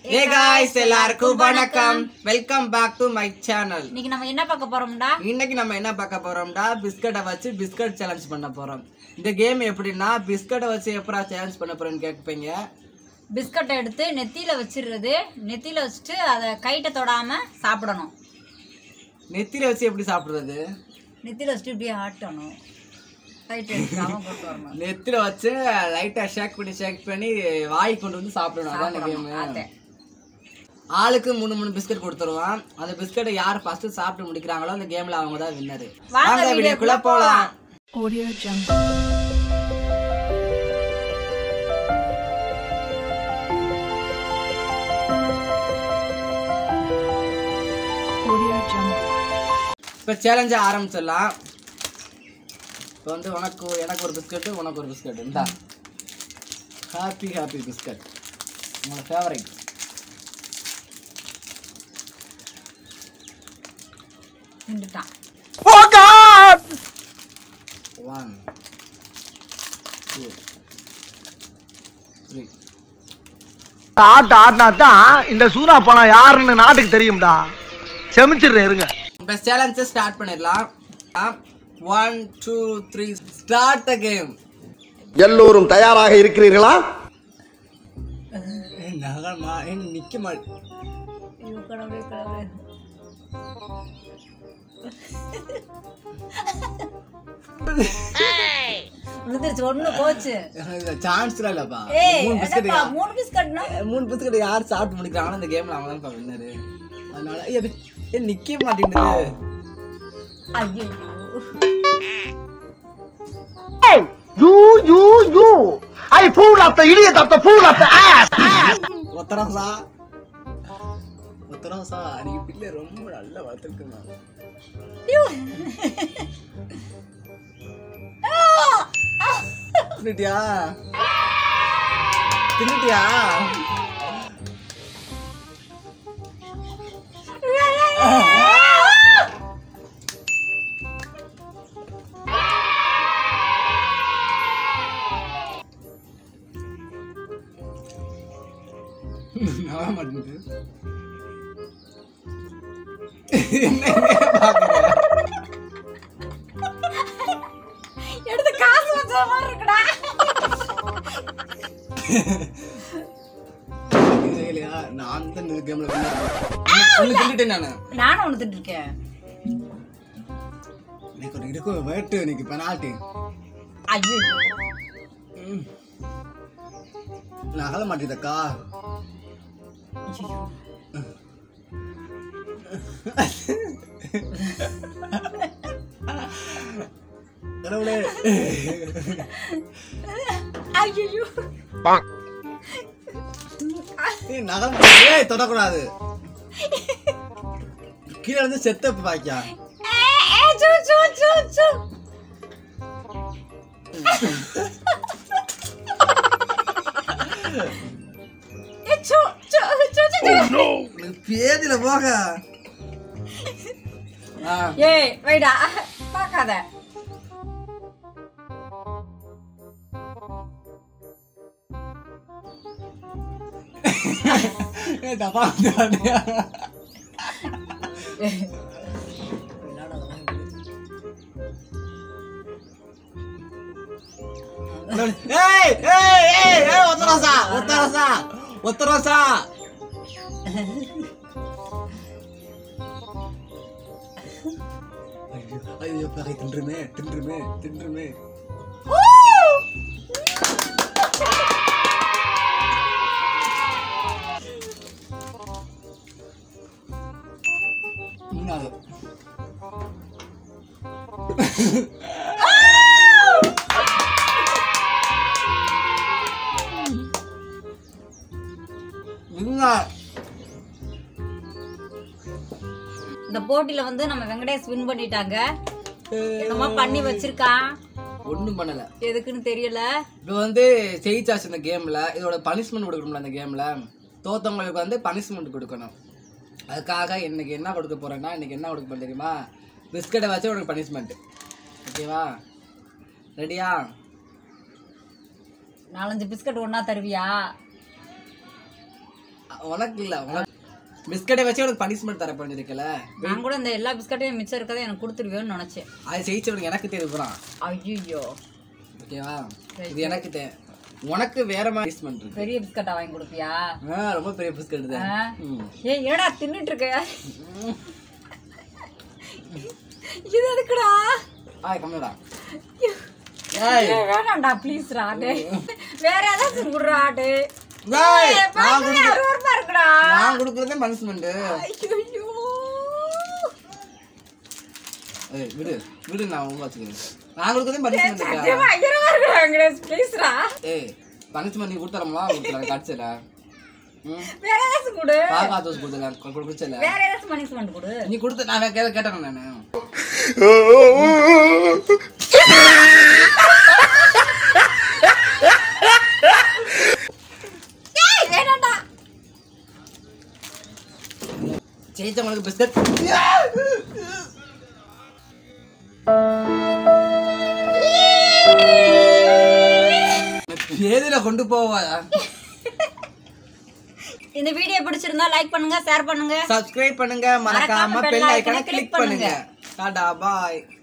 ஏ guys எல்லாருக்கும் வணக்கம் welcome back to my channel இன்னைக்கு நம்ம என்ன பார்க்க போறோம்டா இன்னைக்கு நம்ம என்ன பார்க்க போறோம்டா பிஸ்கட்டை வச்சு பிஸ்கட் சேலஞ்ச் பண்ண போறோம் இந்த கேம் எப்படின்னா பிஸ்கட்டை வச்சு எப்படா சேலஞ்ச் பண்ண போறேன்னு கேட்பீங்க பிஸ்கட்டை எடுத்து நெத்தியில வச்சிடுறது நெத்தியில வச்சுட்டு அதை கைட்ட தொடாம சாப்பிடணும் நெத்தியில வச்சு எப்படி சாப்பிடுறது நெத்தியில வச்சுட்டு இப்படியே ஆட்டணும் கைட்ட எடுக்காம கொண்டு வரணும் நெத்தியில வச்சு லைட்டா ஷேக் பண்ணி ஷேக் பண்ணி வாய் கொண்டு வந்து சாப்பிடணும் அதான் கேம் அதே. ஆளுக்கு மூணு மூணு பிஸ்கட் கொடுத்துருவான் அந்த பிஸ்கட்டை யார் ஃபர்ஸ்ட் சாப்பிட்டு முடிக்கிறாங்களோ அந்த கேம்ல அவங்க தான் வின்னரு வாங்க வாங்க வீடியோக்குள்ள வீடியோக்குள்ள போலாம் இப்போ சேலஞ்சை ஆரம்பிச்சிடலாம் இப்போ வந்து உனக்கு எனக்கு ஒரு பிஸ்கட்டு உனக்கு ஒரு பிஸ்கட் இந்தா ஹாப்பி ஹாப்பி பிஸ்கட் உங்களோட ஃபேவரைட் தின்னுட்டான் ஒன் டூ த்ரீ ஆட்ட ஆட்டினா தான் இந்த சூனா பணம் யாருன்னு நாட்டுக்கு தெரியும்டா செமிச்சிடுறேன் இருங்க இப்போ சேலஞ்சை ஸ்டார்ட் பண்ணிடலாம் one two three start the game எல்லோரும் தயாராக இருக்கிறீர்களா நகமா நிற்க மாட்டேன் ஐயோ, கடவுளே, கடவுளே. விழுந்துருச்சு ஒண்ணு போச்சு சான்ஸ் இல்லப்பா ஏய் மூணு பிஸ்கட் என்னப்பா, மூணு பிஸ்கட்னா மூணு பிஸ்கட் யார் சாப்பிட்டு முடிக்கிறாங்களோ அந்த கேம்ல அவங்க தான் வின்னரு அதனால ஏய், அது ஏய், நிக்க மாட்டேங்குது ஐயோ you you you I fool of the idiot of the fool of the ass ஒத்தரோசா ஒத்தரோசா நீங்க பிள்ளை ரொம்ப நல்லா வளர்த்துருக்குமா தின்னுட்டியா தின்னுட்டியா நம்ப மாட்டேங்குது எடுத்து காசு வச்ச மாதிரி இருக்குடா இல்லையா நான் தான் இந்த கேம்ல ஒன்று தின்னுட்டேன் நானு நானும் ஒண்ணு திட்டு இருக்கேன் எனக்கு ஒரு இருக்கும் வேட்டு எனக்கு பெனால்ட்டி ஐயோ நகல மாட்டேதக்கா கடவுளே ஐயோ ஏய், நகல மாட்டே ஏய் தொடக்கூடாது கீழே இருந்து செத்த பாக்கியா சு சு சு சு ஏ, சு, சு, சு, சு, சு. எனக்கு பேதில போக ஆ ஏய் வைடா பார்க்காத ஏய், டப்பா வந்து வாடியா. ஏய் ஏய் ஏய் ஏய் ஒத்த ரோசா ஒத்த ரோசா ஒத்த ரோசா ஐயோ ஐயோ பகை தின்றுமே தின்றுமே தின்றுமே மூணாவது மூணாவது இந்த போட்டியில வந்து நம்ம வெங்கடேஷ் வின் பண்ணிட்டாங்க என்னமோ பண்ணி வச்சிருக்கான் ஒன்றும் பண்ணல எதுக்குன்னு தெரியல இப்போ வந்து ஜெயிச்சாச்சு இந்த கேம்ல இதோட பனிஷ்மெண்ட் கொடுக்கணும்ல இந்த கேம்ல தோத்தவங்களுக்கு வந்து பனிஷ்மெண்ட் கொடுக்கணும் அதுக்காக இன்னைக்கு என்ன கொடுக்க போறேன்னா இன்னைக்கு என்ன கொடுக்க போறேன் தெரியுமா பிஸ்கட்டை வச்சு உனக்கு பனிஷ்மெண்ட் ஓகேவா ரெடியா நாலஞ்சு பிஸ்கட் ஒண்ணா தருவியா உனக்கு இல்ல உனக்கு பிஸ்கட்டை வச்சு உனக்கு பனிஷ்மெண்ட் தர பண்ணிருக்கல நான் கூட இந்த எல்லா பிஸ்கட்டையும் மிச்சம் இருக்கதை எனக்கு கொடுத்துருவேன்னு நினைச்சேன் அது ஜெயிச்சவனுக்கு எனக்கு தெரியுறான் ஐயோ ஓகேவா இது எனக்கு தே உனக்கு வேற மாதிரி பனிஷ்மெண்ட் இருக்கு பெரிய பிஸ்கட்டா வாங்கி கொடுப்பியா ஆ, ரொம்ப பெரிய பிஸ்கட் தான் ஆ? ம். ஏய் என்னடா தின்னுட்டு இருக்க இது எதுக்குடா ஆ கம்மிடா ஏய், வேணாம்டா ப்ளீஸ்டா டே வேற ஏதாவது குடுறா டே டேய், ஏய், நான் பாக்கவே குடுக்க அருவருப்பா இருக்குடா நான் கொடுக்குறதே பனிஷ்மெண்ட் ஐயோ ஏய் விடு விடு நான் உங்க வச்சுக்கிறேன் நான் கொடுக்குறதே பனிஷ்மெண்ட் சத்தியமா ஐயரவா இருக்குடா வெங்கடேஷ் ப்ளீஸ்டா ஏய் பனிஷ்மெண்ட் நீ கொடுத்துறமா கொடுத்துறேன் கடிச்சல ம் வேற ஏதாச்சும் கொடு பாகா தோசை கொடுத்துறேன் குடிச்சல வேற ஏதாச்சும் பனிஷ்மெண்ட் கொடு நீ கொடுத்து நான் கேட்ட கேட்டேன் நானு ஏய் வேணாம்டா ஜெயிச்சவங்களுக்கு பிஸ்கட் எதுல கொண்டு போவா இந்த வீடியோ பிடிச்சிருந்தா லைக் பண்ணுங்க ஷேர் பண்ணுங்க சப்ஸ்கிரைப் பண்ணுங்க மறக்காம மறக்காம பெல் bell ஐக்கனை icon-அ click கிளிக் பண்ணுங்க டாடா பாய்